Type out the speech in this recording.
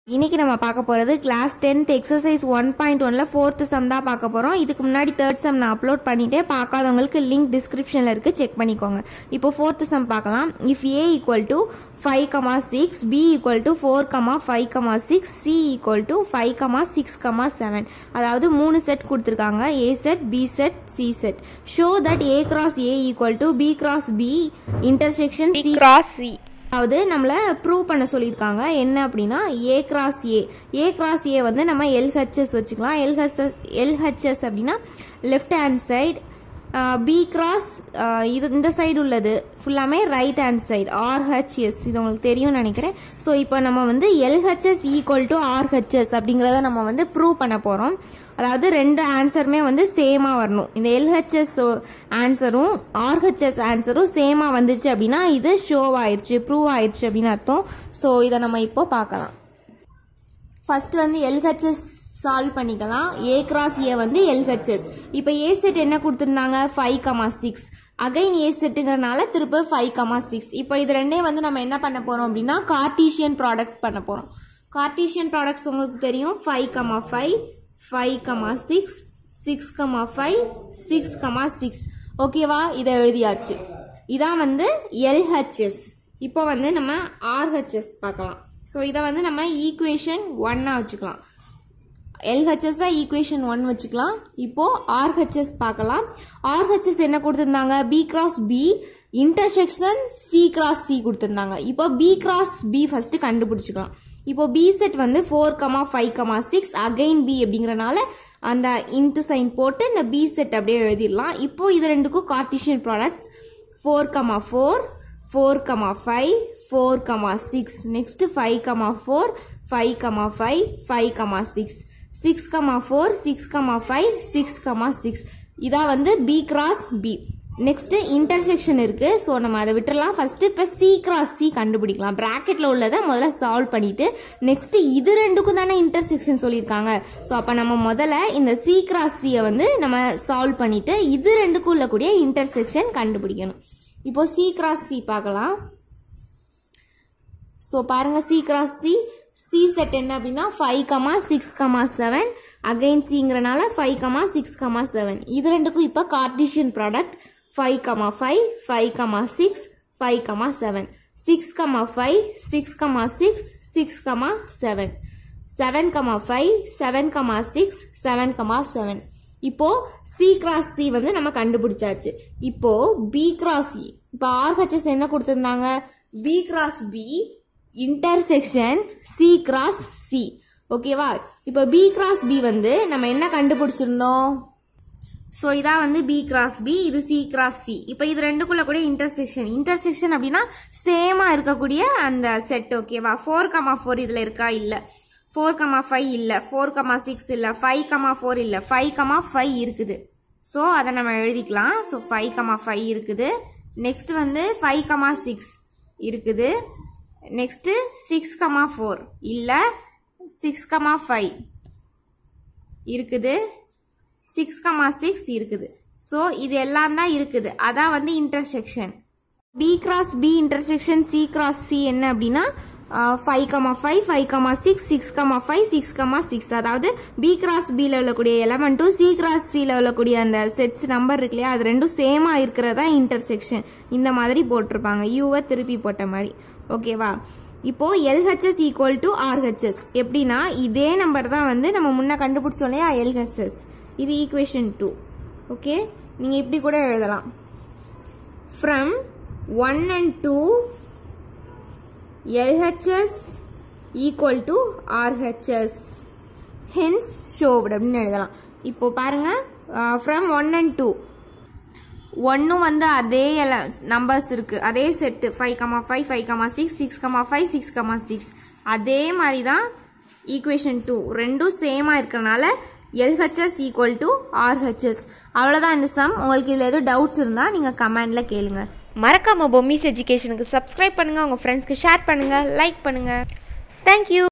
இன்னைக்கு நம்ம பார்க்க போகிறது class tenth exercise one point ஒனில் ஃபோர்த்து சம் தான் பார்க்க போகிறோம் இதுக்கு முன்னாடி தேர்ட் சம் நான் அப்லோட் பண்ணிட்டேன் பார்க்காதவங்களுக்கு லிங்க் டிஸ்கிரிப்ஷனில் இருக்குது செக் பண்ணிக்கோங்க இப்போ ஃபோர்த்து சம் பார்க்கலாம் if A equal to five comma six B equal to four comma five comma six C equal to five comma six comma seven அதாவது மூணு செட் கொடுத்துருக்காங்க A set B set C set show that A cross A equal to B cross B intersection C cross C அதாவது நம்மளை prove பண்ண சொல்லியிருக்காங்க என்ன அப்படின்னா ஏ cross ஏ ஏ cross ஏ வந்து நம்ம எல்ஹெச்எஸ் வச்சுக்கலாம் எல்ஹெச்எஸ் எல்ஹெச்எஸ் அப்படின்னா left hand side B cross இது இந்த சைடு உள்ளது ஃபுல்லாமே ரைட் ஹேண்ட் சைடு ஆர்ஹெச்எஸ் இது உங்களுக்கு தெரியும்னு நினைக்கிறேன் ஸோ இப்போ நம்ம வந்து எல்ஹெச்எஸ் ஈக்குவல் டு ஆர்ஹெச்எஸ் அப்படிங்கிறத நம்ம வந்து ப்ரூவ் பண்ண போகிறோம் அதாவது ரெண்டு ஆன்சருமே வந்து சேமாக வரணும் இந்த எல்ஹெச்எஸ் ஆன்சரும் ஆர்ஹெச்எஸ் ஆன்சரும் சேமாக வந்துச்சு அப்படின்னா இது ஷோ ஆயிடுச்சு ப்ரூவ் ஆயிடுச்சு அப்படின்னு அர்த்தம் ஸோ இதை நம்ம இப்போ பார்க்கலாம் ஃபர்ஸ்ட் வந்து எல்ஹெச்எஸ் சால்வ் பண்ணிக்கலாம் ஏ கிராஸ் ஏ வந்து எல்ஹெச்எஸ் இப்போ ஏ செட் என்ன கொடுத்துருந்தாங்க five comma six again A செட்டுங்கிறனால திரும்ப ஃபைவ் கமா சிக்ஸ் இப்போ இது ரெண்டே வந்து நம்ம என்ன பண்ண போகிறோம் அப்படின்னா கார்டீஷியன் ப்ராடக்ட் பண்ண போகிறோம் கார்டீஷியன் ப்ராடக்ட்ஸ் உங்களுக்கு தெரியும் five comma five five comma six six comma five six comma six ஓகேவா இதை எழுதியாச்சு இதான் வந்து எல்ஹெச்எஸ் இப்போ வந்து நம்ம ஆர்ஹெச்எஸ் பார்க்கலாம் ஸோ இதை வந்து நம்ம ஈக்குவேஷன் ஒன்னா வச்சுக்கலாம் எல்ஹெச்எஸ் ஈக்குவேஷன் ஒன் வச்சுக்கலாம் இப்போ ஆர்ஹெச்எஸ் பார்க்கலாம் ஆர்ஹெச்எஸ் என்ன கொடுத்துருந்தாங்க B cross B intersection C cross C கொடுத்துருந்தாங்க இப்போ பி கிராஸ் பி ஃபர்ஸ்ட் கண்டுபிடிச்சிக்கலாம் இப்போ பி செட் வந்து four comma five comma six again B அப்படிங்கறனால அந்த இன்ட்டு சைன் போட்டு இந்த பி செட் அப்படியே எழுதிடலாம் இப்போ இது ரெண்டுக்கும் Cartesian products four comma four four comma five four comma six next five comma four five comma five five comma six six comma four six comma five six comma six இதான் வந்து B cross B next intersection இருக்கு so நம்ம அதை விட்டுறலாம் first இப்போ C cross C கண்டுபிடிக்கலாம் பிராக்கெட்ல உள்ளதை முதல்ல சால்வ் பண்ணிட்டு நெக்ஸ்ட் இது ரெண்டுக்கும் தானே இன்டர்செக்ஷன் சொல்லியிருக்காங்க ஸோ அப்போ நம்ம முதல்ல இந்த சி கிராஸ் சியை வந்து நம்ம சால்வ் பண்ணிட்டு இது ரெண்டுக்கும் உள்ளக்கூடிய இன்டர்செக்ஷன் கண்டுபிடிக்கணும் இப்போ சி கிராஸ் சி பார்க்கலாம் ஸோ பாருங்க C cross C C set என்ன அப்படின்னா five comma six comma seven again சிங்கிறனால five comma six comma seven இது ரெண்டுக்கும் இப்போ Cartesian product five comma five five comma six five comma seven six comma five six comma six six comma seven seven comma five seven comma six seven comma seven இப்போ C cross C வந்து நம்ம கண்டுபிடிச்சாச்சு இப்போ B cross C இப்போ RHS என்ன கொடுத்துருந்தாங்க B cross B intersection C cross C ஓகேவா இப்போ பி கிராஸ் பி வந்து நம்ம என்ன கண்டுபிடிச்சிருந்தோம் ஸோ இதான் வந்து பி கிராஸ் பி இது சி கிராஸ் சி இப்போ இது ரெண்டுக்குள்ள கூட இன்டர்செக்ஷன் இன்டர்செக்ஷன் அப்படின்னா சேமா இருக்கக்கூடிய அந்த செட் ஓகேவா ஃபோர் கமா ஃபோர் இதில் இருக்கா இல்லை ஃபோர் கமா ஃபைவ் இல்லை ஃபோர் கமா சிக்ஸ் இல்லை ஃபைவ் கமா ஃபோர் இல்லை ஃபைவ் கமா ஃபைவ் இருக்குது ஸோ அதை நம்ம எழுதிக்கலாம் ஸோ ஃபைவ் கமா ஃபைவ் இருக்குது நெக்ஸ்ட் வந்து ஃபைவ் கமா சிக்ஸ் இருக்குது நெக்ஸ்ட்டு சிக்ஸ் கமா ஃபோர் இல்லை சிக்ஸ் கமா ஃபைவ் இருக்குது சிக்ஸ் கமா சிக்ஸ் இருக்குது ஸோ இது எல்லாம் தான் இருக்குது அதான் வந்து intersection B cross B intersection C cross C என்ன அப்படின்னா five comma five five comma six six comma five six comma six அதாவது பி கிராஸ் பியில் உள்ளக்கூடிய எலமெண்ட்டும் சி கிராஸ் சியில் உள்ளக்கூடிய அந்த செட்ஸ் நம்பர் இருக்கு இல்லையா அது ரெண்டும் சேமாக இருக்கிறதா இன்டர்செக்ஷன் இந்த மாதிரி போட்டிருப்பாங்க யூவை திருப்பி போட்ட மாதிரி ஓகேவா இப்போ எல்ஹெச்எஸ் ஈக்குவல் டு ஆர்ஹெச்எஸ் எப்படின்னா இதே நம்பர் தான் வந்து நம்ம முன்ன கண்டுபிடிச்சோம் இல்லையா எல்ஹெச்எஸ் இது ஈக்குவேஷன் டூ ஓகே நீங்கள் இப்படி கூட எழுதலாம் from one and two LHS equal to RHS hence showed அப்படின்னு எழுதலாம் இப்போ பாருங்க ஃப்ரம் ஒன் அண்ட் டூ ஒன்னும் வந்து அதே நம்பர்ஸ் இருக்கு அதே set five comma five five comma six six comma five six comma six அதே மாதிரி தான் ஈக்குவேஷன் டூ ரெண்டும் சேமாக இருக்கிறனால எல்ஹெச்எஸ் ஈக்குவல் டு ஆர்ஹெச்எஸ் அவ்வளோதான் இந்த சம் உங்களுக்கு இதில் எதுவும் டவுட்ஸ் இருந்தால் நீங்கள் கமெண்டில் கேளுங்க மறக்காம பொம்மிஸ் எஜுகேஷனுக்கு சப்ஸ்கிரைப் பண்ணுங்க உங்க ஃப்ரெண்ட்ஸ்க்கு ஷேர் பண்ணுங்க லைக் பண்ணுங்க தேங்க்யூ